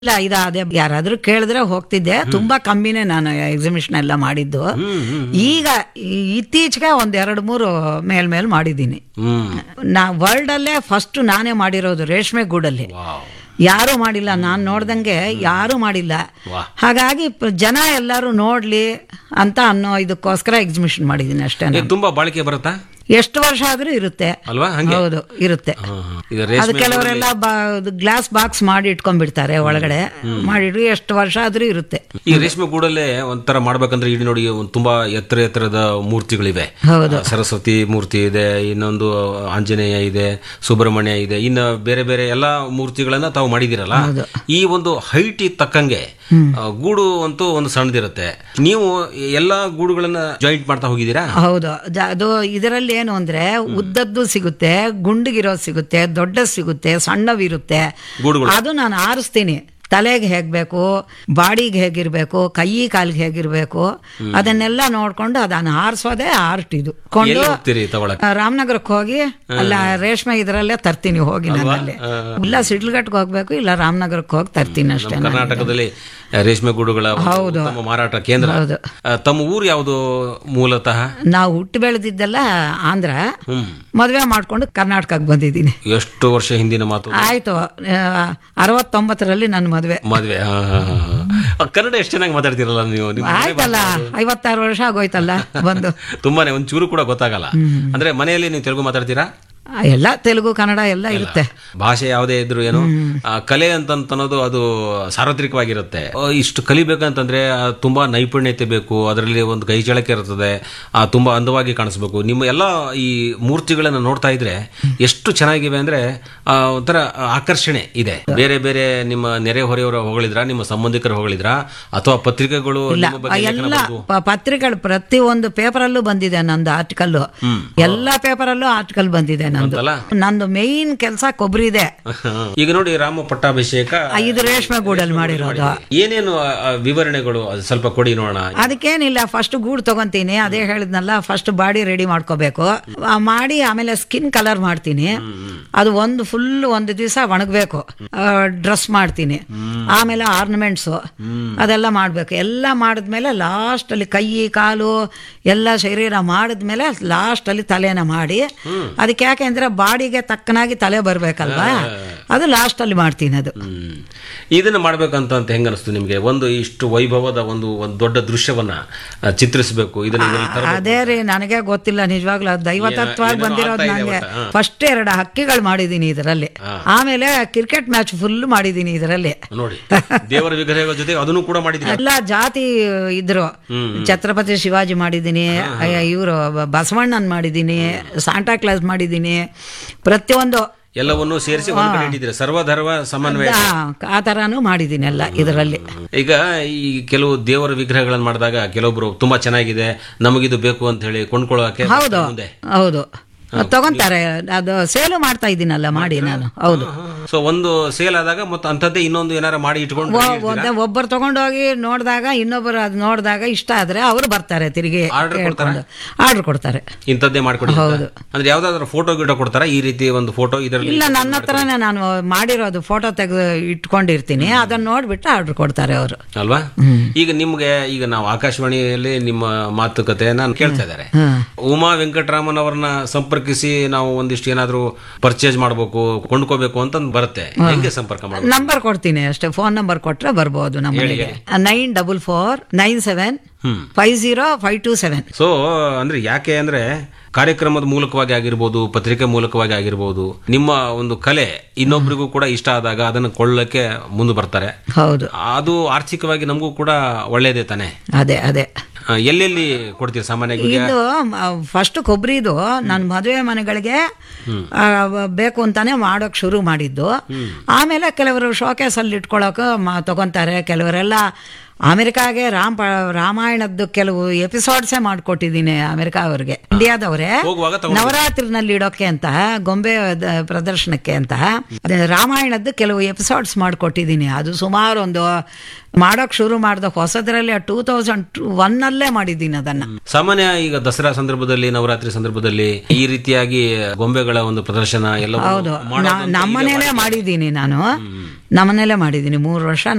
ಇಲ್ಲ ಇದು ಅದೇ ಯಾರಾದ್ರೂ ಕೇಳಿದ್ರೆ ಹೋಗ್ತಿದ್ದೆ ತುಂಬಾ ಕಮ್ಮಿನೇ ನಾನು ಎಕ್ಸಿಬಿಷನ್ ಎಲ್ಲ ಮಾಡಿದ್ದು ಈಗ ಈ- ಇತ್ತೀಚೆಗೆ ಒಂದ್ ಎರಡು ಮೂರು ಮೇಲ್ ಮೇಲ್ ಮಾಡಿದ್ದೀನಿ ಹ್ಮ್ ನಾ ವರ್ಲ್ಡ್ ಅಲ್ಲೇ ಫಸ್ಟ್ ನಾನೇ ಮಾಡಿರೋದು ರೇಷ್ಮೆ ಗೂಡಲ್ಲಿ ವಾವ್ ಯಾರು ಮಾಡಿಲ್ಲ ನಾನು ನೋಡ್ದಂಗೆ ಯಾರು ಮಾಡಿಲ್ಲ ವಾಹ್. ಹಾಗಾಗಿ ಪ- ಜನ ಎಲ್ಲರೂ ನೋಡ್ಲಿ ಅಂತ ಅನ್ನೋ ಇದಕ್ಕೋಸ್ಕರ ಎಕ್ಸಿಬಿಷನ್ ಮಾಡಿದ್ದೀನಿ ಅಷ್ಟೇ ಇದು ನಾನು. ತುಂಬಾ ಬಾಳಿಕೆ ಬರುತ್ತಾ ಎಷ್ಟು ವರ್ಷ ಆದ್ರೂ ಇರುತ್ತೆ ಅಲ್ವಾ ಹಂಗೆ ಹೌದು ಇರುತ್ತೆ ಹಾ, ಹಾ. ಈಗ ಅದು ರೇಷ್ಮೆ ಕೆಲವರೆಲ್ಲ ಗ್ಲಾಸ್ ಬಾಕ್ಸ್ ಮಾಡಿ ಇಟ್ಕೊಂಡ್ಬಿಡ್ತಾರೆ ಒಳಗಡೆ ಮಾಡಿಡ್ರಿ ಎಷ್ಟು ವರ್ಷ ಆದ್ರೂ ಇರುತ್ತೆ ಈ ರೇಷ್ಮೆ ಗೂಡಲ್ಲೇ ಒಂಥರ ಮಾಡ್ಬೇಕಂದ್ರೆ ಇಲ್ಲಿ ನೋಡಿ ಒಂದ್ ತುಂಬಾ ಎತ್ತರ ಎತ್ತರದ ಮೂರ್ತಿಗಳಿವೆ ಹೌದು ಆ, ಸರಸ್ವತಿ ಮೂರ್ತಿ ಇದೆ ಇನ್ನೊಂದು ಆಂಜನೇಯ ಇದೆ ಸುಬ್ರಹ್ಮಣ್ಯ ಇದೆ ಇನ್ನು ಬೇರೆ ಬೇರೆ ಎಲ್ಲಾ ಮೂರ್ತಿಗಳನ್ನ ತಾವು ಮಾಡಿದಿರಲ್ಲ ಈ ಒಂದು ಹೈಟ್ ತಕ್ಕಂಗೆ ಆ, ಗೂಡು ಅಂತೂ ಒಂದು ಸಣ್ಣದಿರುತ್ತೆ ನೀವು ಎಲ್ಲಾ ಗೂಡುಗಳನ್ನ ಜಾಯಿಂಟ್ ಮಾಡ್ತಾ ಹೋಗಿದ್ದೀರಾ ಹೌದು ಜ- ಅದು ಇದರಲ್ಲಿ ಏನು ಅಂದ್ರೆ ಉದ್ದದ್ದು ಸಿಗುತ್ತೆ ಗುಂಡಿಗಿರೋದು ಸಿಗುತ್ತೆ ದೊಡ್ಡ ಸಿಗುತ್ತೆ ಸಣ್ಣವಿರುತ್ತೆ ಗೂಡುಗಳು ಅದು ನಾನು ಆರಿಸ್ತೀನಿ ತಲೆಗೆ ಹೇಗ್ಬೇಕು ಬಾಡಿಗೆ ಹೇಗಿರ್ಬೇಕು ಕೈ ಕಾಲಿಗೆ ಹೇಗಿರ್ಬೇಕು ಅದನ್ನೆಲ್ಲ ನೋಡ್ಕೊಂಡು ಅದನ್ನ ಆರಿಸೋದೇ ಆರ್ಟ್ ಇದು ಕೊಂಡು ಎಲ್ಲಿ ಹೋಗ್ತೀರಿ ತಗೊಳಕ್ ಆ, ರಾಮನಗರಕ್ಕೆ ಹೋಗಿ ಅಲ್ಲ ರೇಷ್ಮೆ ಇದರಲ್ಲೇ ತರ್ತೀನಿ ಹೋಗಿ ನನ್ನಲ್ಲಿ ಇಲ್ಲ ಸಿಡ್ಲಘಟ್ಗೆ ಹೋಗ್ಬೇಕು ಇಲ್ಲ ರಾಮನಗರಕ್ಕೆ ಹೋಗಿ ತರ್ತೀನಿ ಅಷ್ಟೇ ನಾನು. ಕರ್ನಾಟಕದಲ್ಲಿ ರೇಷ್ಮೆ ಗೂಡುಗಳ ಒಂದು ಉತ್ತಮ ಮಾರಾಟ ಕೇಂದ್ರ ಹೌದು. ಆ, ತಮ್ಮ ಊರು ಯಾವುದು ಮೂಲತಃ ನಾವು ಹುಟ್ಟು ಬೆಳೆದಿದ್ದೆಲ್ಲ ಆಂಧ್ರ ಹ್ಮ್ ಮದುವೆ ಮಾಡ್ಕೊಂಡು ಕರ್ನಾಟಕಕ್ಕೆ ಬಂದಿದ್ದೀನಿ ಎಷ್ಟು ವರ್ಷ ಹಿಂದಿನ ಮಾತು ಆಯ್ತು ಆ, ಅರವತ್ತೊಂಬತ್ತರಲ್ಲಿ ನನ್ನ ಮದುವೆ ಮದ್ವೆ ಹಾ, ಹಾ, ಹಾ, ಹಾ. ಕನ್ನಡ ಎಷ್ಟು ಚೆನ್ನಾಗಿ ಮಾತಾಡ್ತಿರಲ್ಲ ನೀವು ನಿಮ್ಮ ಮನೆ ಆಯ್ತಲ್ಲ ಐವತ್ತಾರು ವರ್ಷ ಆಗೋಯ್ತಲ್ಲ ಬಂದು ತುಂಬಾನೇ ಒಂದ್ ಚೂರು ಕೂಡ ಗೊತ್ತಾಗಲ್ಲ ಅಂದ್ರೆ ಮನೆಯಲ್ಲಿ ನೀವು ತೆಲುಗು ಮಾತಾಡ್ತೀರಾ ಎಲ್ಲ ತೆಲುಗು ಕನ್ನಡ ಎಲ್ಲ ಇರುತ್ತೆ ಭಾಷೆ ಯಾವುದೇ ಇದ್ರು ಏನು ಆ, ಕಲೆ ಅಂತ ಅನ್ನೋದು ಅದು ಸಾರ್ವತ್ರಿಕವಾಗಿರುತ್ತೆ ಆ, ಇಷ್ಟು ಕಲಿಬೇಕಂತಂದ್ರೆ ಆ, ತುಂಬಾ ನೈಪುಣ್ಯತೆ ಬೇಕು ಅದರಲ್ಲಿ ಒಂದು ಕೈ ಚಳಕೆ ಇರ್ತದೆ ಆ, ತುಂಬಾ ಅಂದವಾಗಿ ಕಾಣಿಸ್ಬೇಕು ನಿಮ್ಮ ಎಲ್ಲ ಈ ಮೂರ್ತಿಗಳನ್ನ ನೋಡ್ತಾ ಇದ್ರೆ ಎಷ್ಟು ಚೆನ್ನಾಗಿವೆ ಅಂದ್ರೆ ಆ, ಒಂಥರ ಆಕರ್ಷಣೆ ಇದೆ ಬೇರೆ ಬೇರೆ ನಿಮ್ಮ ನೆರೆ ಹೊರೆಯವರ ಹೊಗಳಿದ್ರ ನಿಮ್ಮ ಸಂಬಂಧಿಕರು ಹೊಗಳಿದ್ರ ಅಥವಾ ಪತ್ರಿಕೆಗಳು ನಿಮ್ಮ ಬಗ್ಗೆ ಲೇಖನ ಎಲ್ಲ ಬರ್ದು? ಪ- ಪತ್ರಿಕೆಗಳು ಪ್ರತಿ ಒಂದು ಪೇಪರಲ್ಲೂ ಬಂದಿದೆ ನಂದು ಆರ್ಟಿಕಲ್ ಎಲ್ಲ ಪೇಪರಲ್ಲೂ ಆರ್ಟಿಕಲ್ ಬಂದಿದೆ ನಂದು ಬಂತಲ್ಲ? ನಂದು ಮೇಯ್ನ್ ಕೆಲಸ ಕೊಬ್ಬರಿ ಇದೆ ಈಗ ನೋಡಿ ರಾಮ ಪಟ್ಟಾಭಿಷೇಕ ಇದು ರೇಷ್ಮೆ ಗೂಡಲ್ಲಿ ಮಾಡಿರೋದು ಏನೇನು ಆ, ಆ, ವಿವರಣೆಗಳು ಅದು ಸ್ವಲ್ಪ ಕೊಡಿ ನೋಡೋಣ ಅದಕ್ಕೇನಿಲ್ಲ ಫಸ್ಟ್ ಗೂಡು ತಗೊಂತೀನಿ ಅದೇ ಹೇಳಿದ್ನಲ್ಲ ಫಸ್ಟ್ ಬಾಡಿ ರೆಡಿ ಮಾಡ್ಕೋಬೇಕು ಆ, ಮಾಡಿ ಆಮೇಲೆ ಸ್ಕಿನ್ ಕಲರ್ ಮಾಡ್ತೀನಿ ಅದು ಒಂದು ಫುಲ್ ಒಂದು ದಿವಸ ಒಣಗಬೇಕು ಡ್ರೆಸ್ ಮಾಡ್ತೀನಿ ಆಮೇಲೆ ಆರ್ನಮೆಂಟ್ಸು ಅದೆಲ್ಲ ಮಾಡಬೇಕು ಎಲ್ಲ ಮಾಡಿದ್ಮೇಲೆ ಲಾಸ್ಟಲ್ಲಿ ಕೈ ಕಾಲು ಎಲ್ಲ ಶರೀರ ಮಾಡಿದ್ಮೇಲೆ ಲಾಸ್ಟಲ್ಲಿ ತಲೆನ ಮಾಡಿ ಅದಕ್ಕೆ ಯಾಕೆಂದ್ರೆ ಬಾಡಿಗೆ ತಕ್ಕನಾಗಿ ತಲೆ ಬರಬೇಕಲ್ವಾ ಅದು ಲಾಸ್ಟಲ್ಲಿ ಮಾಡ್ತೀನಿ ಅದು ಹ್ಮ್. ಇದನ್ನ ಮಾಡ್ಬೇಕಂತ ಅಂತ ಹೆಂಗ ಅನಿಸ್ತು ನಿಮ್ಗೆ ಒಂದು ಇಷ್ಟು ವೈಭವದ ಒಂದು ಒಂದು ದೊಡ್ಡ ದೃಶ್ಯವನ್ನ ಆ, ಚಿತ್ರಿಸ್ಬೇಕು ಇದನ್ನ ಇದ್ರಲ್ಲಿ ತರಬೇಕು. ಅದೇ ರೀ ನನಗೆ ಗೊತ್ತಿಲ್ಲ ನಿಜವಾಗ್ಲೂ ಅದು ದೈವತತ್ವವಾಗಿ ಏನೇನೋ ಬಂದಿರೋದು ಆಗ್ತಾ ಇದೆ ನನಗೆ ಒಟ್ಟು, ಹಾ. ಫಸ್ಟ್ ಎರಡು ಹಕ್ಕಿಗಳು ಮಾಡಿದ್ದೀನಿ ಇದರಲ್ಲಿ ಆಮೇಲೆ ಕ್ರಿಕೆಟ್ ಮ್ಯಾಚ್ ಫುಲ್ ಮಾಡಿದ್ದೀನಿ ಇದರಲ್ಲಿ ನೋಡಿ ದೇವರ ವಿಗ್ರಹಗಳ ಜೊತೆ ಅದನ್ನು ಕೂಡ ಮಾಡಿದ್ದೀರಾ ಎಲ್ಲ ಜಾತಿ ಇದ್ರು ಛತ್ರಪತಿ ಶಿವಾಜಿ ಮಾಡಿದ್ದೀನಿ ಇವರು ಬಸವಣ್ಣನ್ ಮಾಡಿದ್ದೀನಿ ಸಾಂಟಾ ಕ್ಲಾಸ್ ಮಾಡಿದ್ದೀನಿ ಪ್ರತಿಯೊಂದು ಎಲ್ಲವನ್ನೂ ಸೇರಿಸಿ ಒಂದ್ ಕಡೆ ಇಟ್ಟಿದ್ದೀರಾ ಸರ್ವಧರ್ಮ ಸಮನ್ವಯ ಆ- ಆ ಥರನೂ ಮಾಡಿದ್ದೀನಿ ಎಲ್ಲ ಇದರಲ್ಲಿ ಈಗ ಈ ಕೆಲವು ದೇವರ ವಿಗ್ರಹಗಳನ್ನ ಮಾಡಿದಾಗ ಕೆಲವೊಬ್ರು ತುಂಬಾ ಚೆನ್ನಾಗಿದೆ ನಮಗಿದು ಬೇಕು ಅಂತ ಹೇಳಿ ಕೊಂಡ್ಕೊಳ್ಳೋಕೆ ಹೌದು ಮುಂದೆ ಹೌದು ತಗೊಂತಾರೆ ಅದು ಸೇಲು ಮಾಡ್ತಾ ಇದ್ದೀನಲ್ಲ ಮಾಡಿ ನಾನು ಹೌದು ಸೊ ಒಂದು ಸೇಲ್ ಆದಾಗ ಮತ್ತೆ ಅಂಥದ್ದೇ ಇನ್ನೊಂದು ಏನಾರ ಮಾಡಿ ಇಟ್ಕೊಂಡು ready ಇರ್ತೀರಾ? ಒಂದೇ ಒಬ್ಬರು ತಗೊಂಡೋಗಿ ನೋಡಿದಾಗ ಇನ್ನೊಬ್ಬರು ಅದು ನೋಡಿದಾಗ ಇಷ್ಟ ಆದ್ರೆ ಅವರು ಬರ್ತಾರೆ ತಿರುಗಿ Order ಹೇಳ್ಕೊಂಡು ಆರ್ಡರ್ ಕೊಡ್ತಾರೆ ಇಂಥದ್ದೇ ಮಾಡ್ಕೊಡಿ ಅಂತ. ಅಂದ್ರೆ ಯಾವ್ದಾದ್ರು ಫೋಟೋ ಗಿಟೋ ಕೊಡ್ತಾರಾ ಈ ರೀತಿ ಒಂದು ಫೋಟೋ ಇದರಲ್ಲಿ ಇಲ್ಲ ನನ್ನ ಹತ್ರನೇ ನಾನು ಮಾಡಿರೋದು ಫೋಟೋ ತೆಗೆದು ಇಟ್ಕೊಂಡಿರ್ತೀನಿ ಅದನ್ನ ನೋಡ್ಬಿಟ್ಟು ಆರ್ಡರ್ ಕೊಡ್ತಾರೆ ಅವರು ಅಲ್ವಾ ಈಗ ನಿಮ್ಗೆ ಈಗ ನಾವು ಆಕಾಶವಾಣಿಯಲ್ಲಿ ನಿಮ್ಮ ಮಾತುಕತೆ ನಾನು ಕೇಳ್ತಾ ಇದ್ದಾರೆ ಉಮಾ ವೆಂಕಟರಾಮನ್ ಅವ್ರನ್ನ ಸಂಪರ್ಕಿಸಿ ನಾವು ಒಂದಿಷ್ಟು ಏನಾದ್ರು ಪರ್ಚೇಸ್ ಮಾಡ್ಬೇಕು ಕೊಂಡ್ಕೋಬೇಕು ಅಂತ ಬರುತ್ತೆ ಹೆಂಗೆ ಸಂಪರ್ಕ ಮಾಡ್ಬೇಕು ನಂಬರ್ ಕೊಡ್ತೀನಿ ಅಷ್ಟೇ ಫೋನ್ ನಂಬರ್ ಕೊಟ್ರೆ ಬರ್ಬೋದು ನಮ್ಮನೆಗೆ nine double four nine seven five zero five two seven so ಅಂದ್ರೆ ಯಾಕೆ ಅಂದ್ರೆ ಕಾರ್ಯಕ್ರಮದ ಮೂಲಕವಾಗಿ ಆಗಿರ್ಬೋದು ಪತ್ರಿಕೆ ಮೂಲಕವಾಗಿ ಆಗಿರ್ಬೋದು ನಿಮ್ಮ ಒಂದು ಕಲೆ ಇನ್ನೊಬ್ರಿಗೂ ಕೂಡ ಇಷ್ಟ ಆದಾಗ ಅದನ್ನು ಕೊಳ್ಳಕ್ಕೆ ಮುಂದೆ ಬರ್ತಾರೆ ಹೌದು ಅದು ಆರ್ಥಿಕವಾಗಿ ನಮಗೂ ಕೂಡ ಒಳ್ಳೇದೇ ತಾನೆ ಅದೇ ಅದೇ ಆ, ಎಲ್ಲೆಲ್ಲಿ ಕೊಡ್ತೀರಿ ಸಾಮಾನ್ಯವಾಗಿ ಈಗ ಇದು ಫಸ್ಟ್ ಕೊಬ್ಬರಿದು ನನ್ನ ಮದುವೆ ಮನೆಗಳಿಗೆ ಆ, ಬೇಕು ಅಂತಾನೆ ಮಾಡೋಕೆ ಶುರು ಮಾಡಿದ್ದು ಆಮೇಲೆ ಕೆಲವರು ಶೋಕೇಸ್ ಅಲ್ಲಿ ಇಟ್ಕೊಳಕ್ಕೆ ಮ- ತಗೊಂತಾರೆ ಕೆಲವರೆಲ್ಲ ಅಮೆರಿಕಾಗೆ ರಾಮ್ ಪ- ರಾಮಾಯಣದ್ದು ಕೆಲವು ಎಪಿಸೋಡ್ಸೇ ಮಾಡ್ಕೊಟ್ಟಿದ್ದೀನಿ ಅಮೆರಿಕಾ ಅವ್ರಿಗೆ ಇಂಡಿಯಾದವ್ರೆ ಹೋಗುವಾಗ ತಗೊಂಡು ನವರಾತ್ರಿನಲ್ಲಿ ಇಡೋಕೆ ಅಂತ ಗೊಂಬೆ ದ- ಪ್ರದರ್ಶನಕ್ಕೆ ಅಂತ ಅದೇ ರಾಮಾಯಣದ್ದು ಕೆಲವು ಎಪಿಸೋಡ್ಸ್ ಮಾಡಿಕೊಟ್ಟಿದ್ದೀನಿ ಅದು ಸುಮಾರು ಒಂದು ಮಾಡೋಕೆ ಶುರು ಮಾಡ್ದೆ ಹೊಸದ್ರಲ್ಲಿ ಟೂ ತೌಸಂಡ್ ಒನ್ನಲ್ಲೇ ಮಾಡಿದ್ದೀನಿ ಅದನ್ನ ಸಾಮಾನ್ಯ ಈಗ ದಸರಾ ಸಂದರ್ಭದಲ್ಲಿ ನವರಾತ್ರಿ ಸಂದರ್ಭದಲ್ಲಿ ಈ ರೀತಿಯಾಗಿ ಗೊಂಬೆಗಳ ಒಂದು ಪ್ರದರ್ಶನ ಎಲ್ಲ ಹೌದು ನಮ್ಮನೇಲೆ ಮಾಡಿದ್ದೀನಿ ನಾನು ನಮ್ಮನೇಲೆ ಮಾಡಿದ್ದೀನಿ ಮೂರು ವರ್ಷ